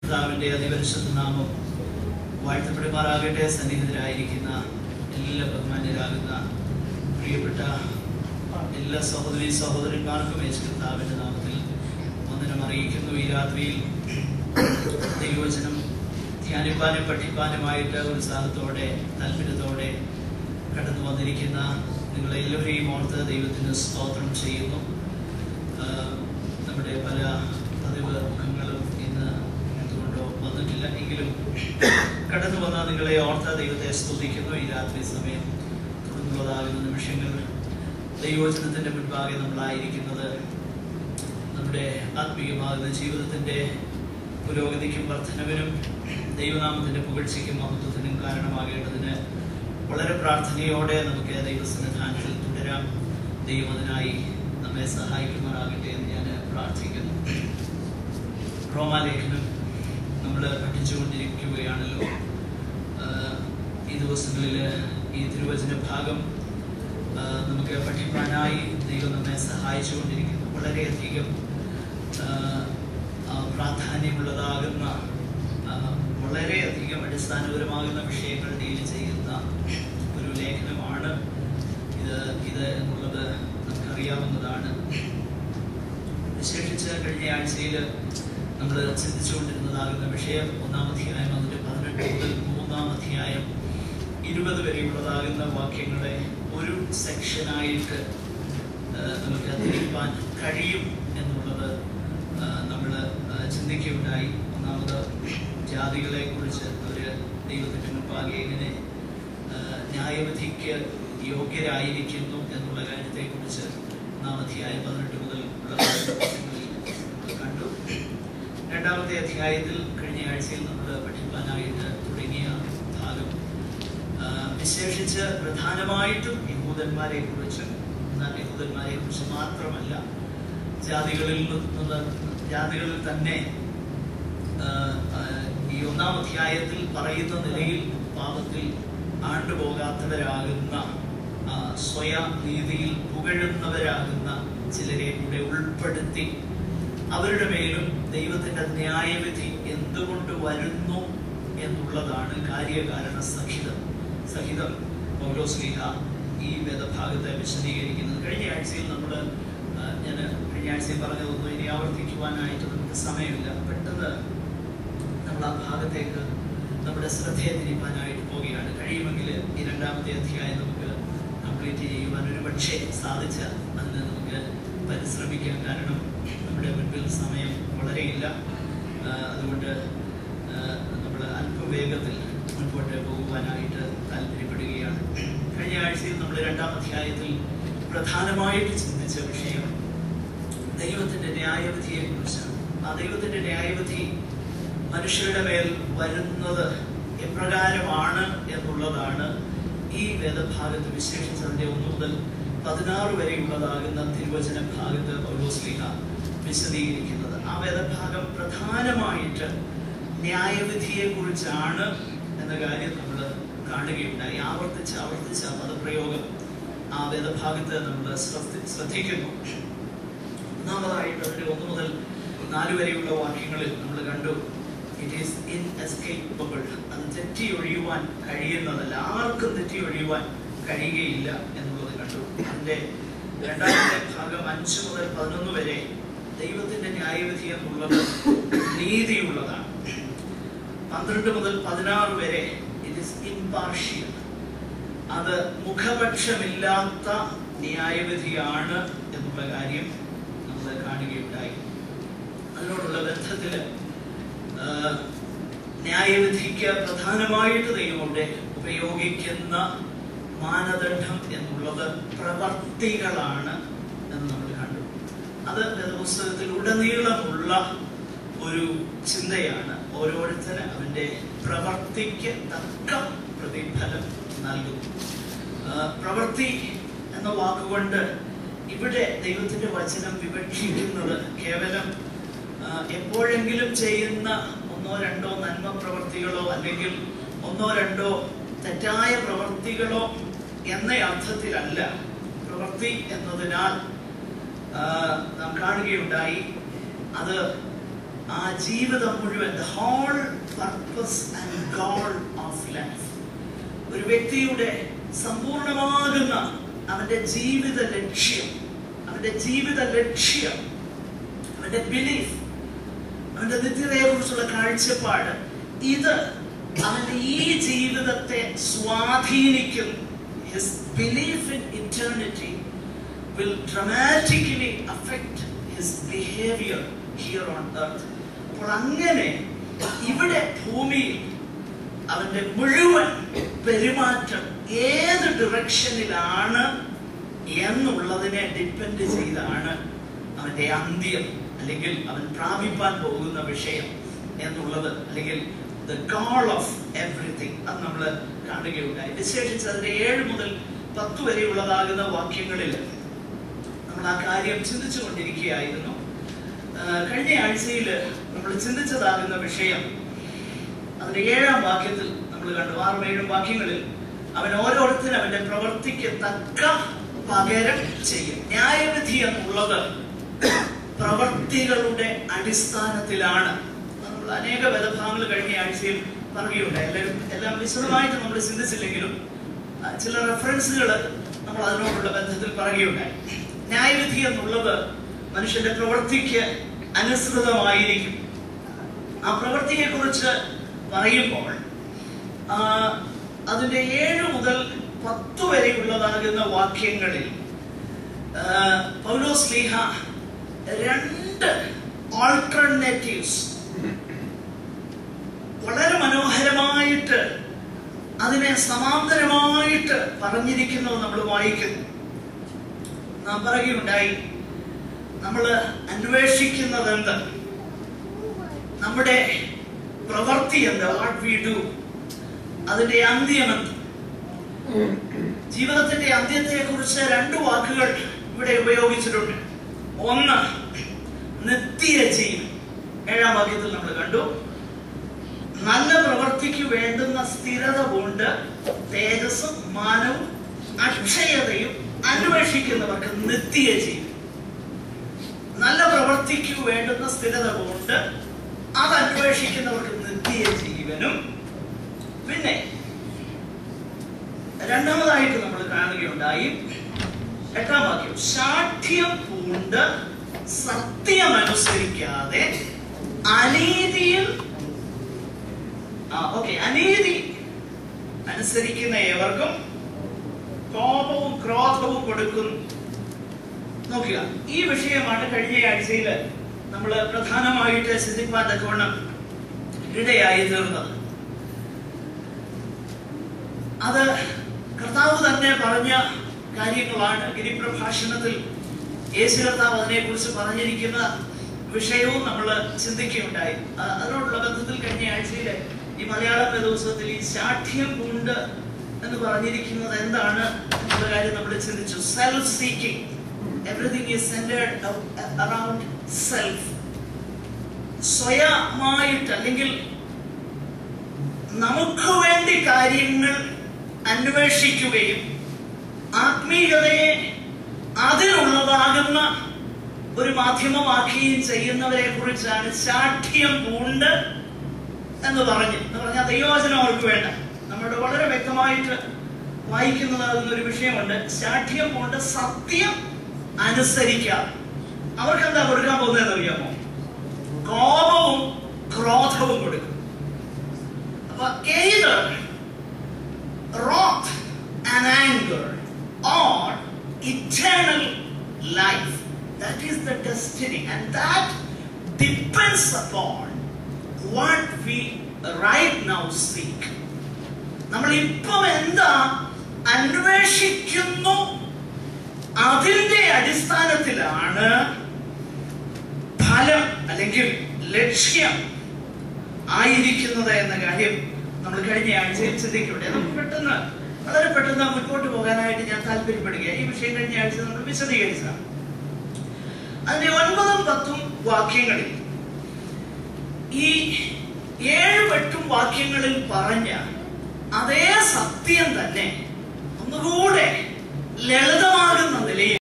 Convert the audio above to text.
കർത്താവിന്റെ അതിപരിശുദ്ധ നാമം വാഴ്ത്തപ്പെടുമാറാകട്ടെ സന്നിഹിതരായിരിക്കുന്ന എല്ലാ ബഹുമാന്യരാകുന്ന പ്രിയപ്പെട്ട എല്ലാ സഹോദരി സഹോദരന്മാർക്കും യേശു കർത്താവിന്റെ നാമത്തിൽ വന്ദനം അറിയിക്കുന്നു ഈ രാത്രിയിൽ ദൈവവചനം ധ്യാനിപ്പാനും പഠിപ്പാനുമായിട്ട് ഉത്സാഹത്തോടെ താല്പര്യത്തോടെ കടന്നു വന്നിരിക്കുന്ന നിങ്ങളെല്ലാവരെയും ഓർത്ത് ദൈവത്തിന് സ്തോത്രം ചെയ്യുന്നു ആഹ് നമ്മുടെ പല പതിവ് മുഖങ്ങളും ഇന്ന് എന്തുകൊണ്ടോ വന്നിട്ടില്ല എങ്കിലും കടന്നു വന്ന നിങ്ങളെ ഓർത്ത ദൈവത്തെ സ്തുതിക്കുന്നു ഈ രാത്രി സമയം തുടർന്നുള്ളതാകുന്ന നിമിഷങ്ങൾ ദൈവവചനത്തിന്റെ മുൻപാകെ നമ്മളായിരിക്കുന്നത് നമ്മുടെ ആത്മീയമാകുന്ന ജീവിതത്തിന്റെ പുരോഗതിക്കും വർധനവിനും ദൈവനാമത്തിന്റെ പുകഴ്ചയ്ക്കും മഹത്വത്തിനും കാരണമാകേണ്ടതിന് വളരെ പ്രാർത്ഥനയോടെ നമുക്ക് ദൈവസന്നിധാനത്തിൽ തുടരാം ദൈവം അതിനായി നമ്മെ സഹായിക്കുമാറാകട്ടെ എന്ന് ഞാൻ പ്രാർത്ഥിക്കുന്നു റോമാലേഖനം നമ്മൾ പഠിച്ചുകൊണ്ടിരിക്കുകയാണല്ലോ ആഹ് ഈ ദിവസങ്ങളിൽ ഈ തിരുവചന ഭാഗം ആഹ് നമുക്ക് പഠിപ്പാനായി ദൈവം നമ്മെ സഹായിച്ചുകൊണ്ടിരിക്കുന്നു വളരെയധികം ആഹ് ആ പ്രാധാന്യമുള്ളതാകുന്ന ആഹ് വളരെയധികം അടിസ്ഥാനപരമാകുന്ന വിഷയങ്ങൾ ഡീൽ ചെയ്യുന്ന ഒരു ലേഖനമാണ് ഇത് ഇത് എന്നുള്ളത് നമുക്കറിയാവുന്നതാണ് വിശേഷിച്ച് കഴിഞ്ഞ ആഴ്ചയിൽ നമ്മൾ ചിന്തിച്ചുകൊണ്ടിരുന്നതാകുന്ന വിഷയം ഒന്നാം അധ്യായം അതിന്റെ പതിനെട്ട് മുതൽ മൂന്നാം അധ്യായം ഇരുപത് വരെയുള്ളതാകുന്ന വാക്യങ്ങളെ ഒരു സെക്ഷനായിട്ട് നമുക്ക് തിരിപ്പാൻ കഴിയും എന്നുള്ളത് നമ്മൾ ചിന്തിക്കുകയുണ്ടായി ഒന്നാമത് ജാതികളെ കുറിച്ച് അവർ ദൈവത്തിന്റെ മുൻപാകെ എങ്ങനെ ആ, ന്യായവിധിക്ക് യോഗ്യരായിരിക്കുന്നു എന്നുള്ള കാര്യത്തെക്കുറിച്ച് ഒന്നാം അധ്യായം പതിനെട്ട് മുതൽ ഉള്ള വാക്യങ്ങളിൽ നമ്മൾ കണ്ടു രണ്ടാമത്തെ അധ്യായത്തിൽ കഴിഞ്ഞ ആഴ്ചയിൽ നമ്മൾ പഠിപ്പാനായിട്ട് തുടങ്ങിയ ഭാഗം ആ, വിശേഷിച്ച് പ്രധാനമായിട്ടും യഹൂദന്മാരെ കുറിച്ച് എന്നാൽ യഹൂദന്മാരെ കുറിച്ച് മാത്രമല്ല ജാതികളിൽ നിന്നുള്ള ജാതികളിൽ തന്നെ ആ, ആ, ഈ ഒന്നാം അധ്യായത്തിൽ പറയുന്ന നിലയിൽ പാപത്തിൽ ആണ്ടുപോകാത്തവരാകുന്ന ആ, സ്വയം രീതിയിൽ പുകഴുന്നവരാകുന്ന ചിലരെ കൂടെ ഉൾപ്പെടുത്തി അവരുടെ മേലും ദൈവത്തിന്റെ ന്യായവിധി എന്തുകൊണ്ട് വരുന്നു എന്നുള്ളതാണ് കാര്യകാരണ സഹിതം സഹിതം പൗലോസ്ലിഹ ഈ വേദഭാഗത്തെ വിശദീകരിക്കുന്നത് കഴിഞ്ഞ ആഴ്ചയിൽ നമ്മൾ ഞാൻ കഴിഞ്ഞ ആഴ്ചയിൽ പറഞ്ഞതൊന്നും ഇനി ആവർത്തിക്കുവാനായിട്ട് നമുക്ക് സമയമില്ല പെട്ടെന്ന് നമ്മൾ ആ ഭാഗത്തേക്ക് നമ്മുടെ ശ്രദ്ധയെ തിരിപ്പാനായിട്ട് പോവുകയാണ് കഴിയുമെങ്കിൽ ഈ രണ്ടാമത്തെ അധ്യായം നമുക്ക് കംപ്ലീറ്റ് ചെയ്യുവാൻ ഒരു പക്ഷേ സാധിച്ച അതിന് നമുക്ക് പരിശ്രമിക്കാം കാരണം നമ്മുടെ മുൻപിൽ സമയം വളരെയില്ല ആ, അതുകൊണ്ട് നമ്മൾ അല്പം വേഗത്തിൽ മുൻപോട്ട് പോകുവാനായിട്ട് താല്പര്യപ്പെടുകയാണ് കഴിഞ്ഞ ആഴ്ചയിൽ നമ്മൾ രണ്ടാം അധ്യായത്തിൽ പ്രധാനമായിട്ട് ചിന്തിച്ച വിഷയം ദൈവത്തിന്റെ ന്യായവിധിയെ കുറിച്ചാണ് ആ ദൈവത്തിന്റെ ന്യായവിധി മനുഷ്യരുടെ മേൽ വരുന്നത് എപ്രകാരമാണ് എന്നുള്ളതാണ് ഈ വേദഭാഗത്ത് വിശേഷിച്ച് അതിന്റെ ഒന്ന് മുതൽ പതിനാറ് വരെയുള്ളതാകുന്ന തിരുവചന ഭാഗത്ത് പൗലോസ്ലിഹ വിശദീകരിക്കുന്നത് ആ വേദഭാഗം പ്രധാനമായിട്ട് ന്യായവിധിയെ കുറിച്ചാണ് എന്ന കാര്യം നമ്മൾ കാണുകയുണ്ടായി ആവർത്തിച്ച് ആവർത്തിച്ച് ആ പദപ്രയോഗം ആ വേദഭാഗത്ത് നമ്മൾ ശ്രദ്ധ- ശ്രദ്ധിക്കുന്നു ഒന്നാമതായിട്ട് അതിന്റെ ഒന്ന് മുതൽ നാല് വരെയുള്ള വാക്യങ്ങളിൽ നമ്മൾ കണ്ടു ഇറ്റ് ഈസ് ഇൻഎസ്കേപ്പബിൾ അത് തെറ്റി ഒഴിയുവാൻ കഴിയുന്നതല്ല ആർക്കും തെറ്റി ഒഴിയുവാൻ കഴിയുകയില്ല എന്നുള്ളത് കണ്ടു അതിന്റെ രണ്ടാമത്തെ ഭാഗം അഞ്ച് മുതൽ പതിനൊന്ന് വരെ ദൈവത്തിന്റെ ന്യായവിധി എന്നുള്ളത് നീതിയുള്ളതാണ് പന്ത്രണ്ട് മുതൽ പതിനാറ് വരെ ഇറ്റ് ഇസ് ഇംപാർഷ്യൽ അത് മുഖപക്ഷമില്ലാത്ത ന്യായവിധിയാണ് എന്നുള്ള കാര്യം നമ്മൾ കാണുകയുണ്ടായി അതിനോടുള്ള ബന്ധത്തില് ആ, ന്യായവിധിക്ക് പ്രധാനമായിട്ട് ദൈവം ഇവിടെ ഉപയോഗിക്കുന്ന മാനദണ്ഡം എന്നുള്ളത് പ്രവർത്തികളാണ് എന്ന് നമ്മൾ കണ്ടു അത് വേദപുസ്തകത്തിൽ ഉടനീളമുള്ള ഒരു ചിന്തയാണ് ഓരോരുത്തര് അവന്റെ പ്രവർത്തിക്ക് തക്ക പ്രതിഫലം നൽകുന്നു ആ, പ്രവൃത്തി എന്ന വാക്കുകൊണ്ട് ഇവിടെ ദൈവത്തിന്റെ വചനം വിവക്ഷിക്കുന്നത് കേവലം ആ, എപ്പോഴെങ്കിലും ചെയ്യുന്ന ഒന്നോ രണ്ടോ നന്മ പ്രവർത്തികളോ അല്ലെങ്കിൽ ഒന്നോ രണ്ടോ തെറ്റായ പ്രവർത്തികളോ എന്ന അർത്ഥത്തിലല്ല പ്രവൃത്തി എന്നതിനാൽ ആ, നാം കാണുകയുണ്ടായി അത് ആ ജീവിതം മുഴുവൻ the whole purpose and goal of life ഒരു വ്യക്തിയുടെ സമ്പൂർണമാകുന്ന അവന്റെ ജീവിത ലക്ഷ്യം അവന്റെ ജീവിത ലക്ഷ്യം അവന്റെ ബിലീഫ് അവന്റെ നിത്യതയെ കുറിച്ചുള്ള കാഴ്ചപ്പാട് ഇത് അവന്റെ ഈ ജീവിതത്തെ സ്വാധീനിക്കും his belief in eternity will dramatically affect his behaviour here on earth അപ്പോൾ അങ്ങനെ ഇവിടെ ഭൂമിയിൽ അവന്റെ മുഴുവൻ പെരുമാറ്റം ഏത് ഡിറക്ഷനിലാണ് എന്നുള്ളതിനെ ഡിപ്പെൻഡ് ചെയ്താണ് അവന്റെ അന്ത്യം അല്ലെങ്കിൽ അവൻ പ്രാപിപ്പാൻ പോകുന്ന വിഷയം എന്നുള്ളത് അല്ലെങ്കിൽ ദ ഗോൾ ഓഫ് എവറിഥിങ് അത് നമ്മൾ കാണുകയുണ്ടായി വിശേഷിച്ച് അതിന്റെ ഏഴ് മുതൽ പത്ത് വരെയുള്ളതാകുന്ന വാക്യങ്ങളിൽ നമ്മൾ ആ കാര്യം ചിന്തിച്ചു കൊണ്ടിരിക്കുകയായിരുന്നു ആ, കഴിഞ്ഞ ആഴ്ചയിൽ നമ്മൾ ചിന്തിച്ചതാകുന്ന വിഷയം അതിന്റെ ഏഴാം വാക്യത്തിൽ നമ്മൾ കണ്ടു ആറും ഏഴും വാക്യങ്ങളിൽ അവൻ ഓരോരുത്തരും അവന്റെ പ്രവൃത്തിക്ക് തക്ക പകരം ചെയ്യും ന്യായവിധി എന്നുള്ളത് പ്രവൃത്തികളുടെ അടിസ്ഥാനത്തിലാണ് അത് നമ്മൾ അനേക ബലഭാഗങ്ങൾ കഴിഞ്ഞ ആഴ്ചയിൽ പറയുകയുണ്ടായി എല്ലാവരും എല്ലാം വിശദമായിട്ട് നമ്മൾ ചിന്തിച്ചില്ലെങ്കിലും ആ, ചില റെഫറൻസുകൾ നമ്മൾ അതിനോടുള്ള ബന്ധത്തിൽ പറയുകയുണ്ടായി ന്യായവിധി എന്നുള്ളത് മനുഷ്യന്റെ പ്രവൃത്തിക്ക് അനുസൃതമായിരിക്കും ആ പ്രവൃത്തിയെ കുറിച്ച് പറയുമ്പോൾ ആ, അതിന്റെ ഏഴ് മുതൽ പത്ത് വരെയുള്ളതാകുന്ന വാക്യങ്ങളിൽ ആ, പൗലോസ് ലീഹ രണ്ട് ഓൾട്ടർനേറ്റീവ്സ് വളരെ മനോഹരമായിട്ട് അതിനെ സമാന്തരമായിട്ട് പറഞ്ഞിരിക്കുന്നത് നമ്മൾ വായിക്കുന്നു നാം പറയുകയുണ്ടായി നമ്മൾ അന്വേഷിക്കുന്നത് എന്ത് നമ്മുടെ പ്രവൃത്തി എന്ത് വാട്ട് വി ഡു അതിന്റെ അന്ത്യം എന്ത് ജീവിതത്തിന്റെ അന്ത്യത്തെ കുറിച്ച് രണ്ട് വാക്കുകൾ ഇവിടെ ഉപയോഗിച്ചിട്ടുണ്ട് ഒന്ന് നിത്യ ജീവൻ ഏഴാം വാക്യത്തിൽ നമ്മൾ കണ്ടു നല്ല പ്രവൃത്തിക്ക് വേണ്ടുന്ന സ്ഥിരത കൊണ്ട് തേജസ്സും മാനവും അക്ഷയതയും അന്വേഷിക്കുന്നവർക്ക് നിത്യ ജീവൻ നല്ല പ്രവൃത്തിക്ക് വേണ്ടുന്ന സ്ഥിരത കൊണ്ട് അത് അന്വേഷിക്കുന്നവർക്ക് നിത്യ ജീവനും പിന്നെ രണ്ടാമതായിട്ട് നമ്മൾ കാണുകയുണ്ടായി എട്ടാം വാക്യം ശാഠ്യം പൂണ്ട് സത്യമനുസരിക്കാതെ അനീതിയിൽ ആ ഓക്കെ അനീതി അനുസരിക്കുന്ന ഏവർക്കും കോപവും ക്രോധവും കൊടുക്കുന്നു നോക്കുക ഈ വിഷയമാണ് കഴിഞ്ഞ ആഴ്ചയിൽ നമ്മൾ പ്രധാനമായിട്ട് ചിന്തിപ്പാൻ തക്കവണ്ണം ഇടയായി തീർന്നത് അത് കർത്താവ് തന്നെ പറഞ്ഞ കാര്യങ്ങളാണ് ഗിരിപ്രഭാഷണത്തിൽ യേശു കർത്താവ് അതിനെ കുറിച്ച് പറഞ്ഞിരിക്കുന്ന വിഷയവും നമ്മൾ ചിന്തിക്കുകയുണ്ടായി അ- അതിനോടുള്ള ബന്ധത്തിൽ കഴിഞ്ഞ ആഴ്ചയിൽ ഈ മലയാളം ദിവസത്തിൽ ഈ ശാഠ്യം പൂണ്ട് എന്ന് പറഞ്ഞിരിക്കുന്നത് എന്താണ് എന്നുള്ള കാര്യം നമ്മൾ ചിന്തിച്ചു self seeking everything is centred around self സ്വയമായിട്ട് അല്ലെങ്കിൽ നമുക്ക് വേണ്ടി കാര്യങ്ങൾ അന്വേഷിക്കുകയും ആത്മീയതയെ അതിനുള്ളതാകുന്ന ഒരു മാധ്യമമാക്കുകയും ചെയ്യുന്നവരെ കുറിച്ചാണ് ശാഠ്യം പൂണ്ട് എന്ന് പറഞ്ഞു എന്ന് പറഞ്ഞാൽ ദൈവവചനം അവർക്ക് വേണ്ട നമ്മുടെ വളരെ വ്യക്തമായിട്ട് വായിക്കുന്നതാകുന്ന ഒരു വിഷയമുണ്ട് ശാഠ്യം പൂണ്ട് സത്യം അനുസരിക്കാം അവർക്ക് എന്താ കൊടുക്കാൻ പോകുന്നതെന്ന് അറിയാമോ കോപവും ക്രോധവും കൊടുക്കും അപ്പൊ either wrath and anger or eternal life. That is the destiny, and that depends upon what we right now seek. നമ്മൾ ഇപ്പം എന്താ അന്വേഷിക്കുന്നു അതിന്റെ അടിസ്ഥാനത്തിലാണ് ഫലം അല്ലെങ്കിൽ ലക്ഷ്യം ആയിരിക്കുന്നത് എന്ന കാര്യം നമ്മൾ കഴിഞ്ഞ ആഴ്ചയിൽ ചിന്തിക്കട്ടെ നമുക്ക് പെട്ടെന്ന് വളരെ പെട്ടെന്ന് മുൻപോട്ട് പോകാനായിട്ട് ഞാൻ താല്പര്യപ്പെടുക ഈ വിഷയം കഴിഞ്ഞ ആഴ്ച നമ്മൾ വിശദീകരിച്ചതാണ് അതിന്റെ ഒൻപതും പത്തും വാക്യങ്ങളിൽ ഈ ഏഴും എട്ടും വാക്യങ്ങളിൽ പറഞ്ഞ അതേ സത്യം തന്നെ ഒന്നുകൂടെ ലളിതമാകുന്ന നിലയിൽ